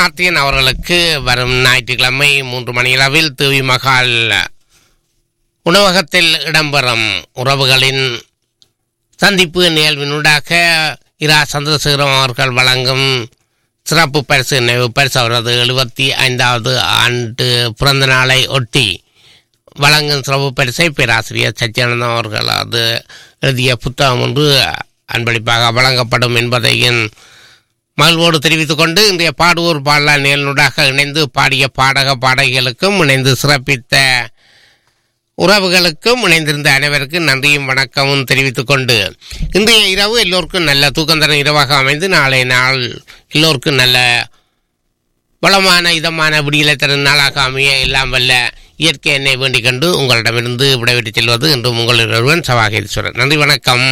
கார்த்தியன் அவர்களுக்கு வரும் ஞாயிற்றுக்கிழமை மூன்று மணியளவில் தேவி மகால் உணவகத்தில் இடம்பெறும் உறவுகளின் சந்திப்பு நிகழ்வினூடாக இரா சந்திரசேகரம் அவர்கள் வழங்கும் சிறப்பு பரிசு நினைவு பரிசு அவரது எழுபத்தி ஐந்தாவது ஆண்டு பிறந்த நாளை ஒட்டி வழங்கும் சிறப்பு பரிசை பேராசிரியர் சச்சியானந்தம் அவர்கள் அது எழுதிய புத்தகம் ஒன்று அன்பளிப்பாக வழங்கப்படும் என்பதையும் மகிழ்வோடு தெரிவித்துக் கொண்டு இன்றைய பாடுவோர் பாடலால் நிகழ்நூடாக இணைந்து பாடிய பாடக பாடகிகளுக்கும் இணைந்து சிறப்பித்த உறவுகளுக்கும் இணைந்திருந்த அனைவருக்கும் நன்றியும் வணக்கமும் தெரிவித்துக் கொண்டு இன்றைய இரவு எல்லோருக்கும் நல்ல தூக்கம் தரும் இரவாக அமைந்து நாளை நாள் எல்லோருக்கும் நல்ல வளமான இதமான விடியலை தரும் நாளாக அமைய எல்லாம் வல்ல இயற்கை எண்ணெய் வேண்டிக் கொண்டு உங்களிடமிருந்து விடைபெற்றுச் செல்வது இன்று உங்களில் ஒருவன் சவாகேஸ்வரன் நன்றி வணக்கம்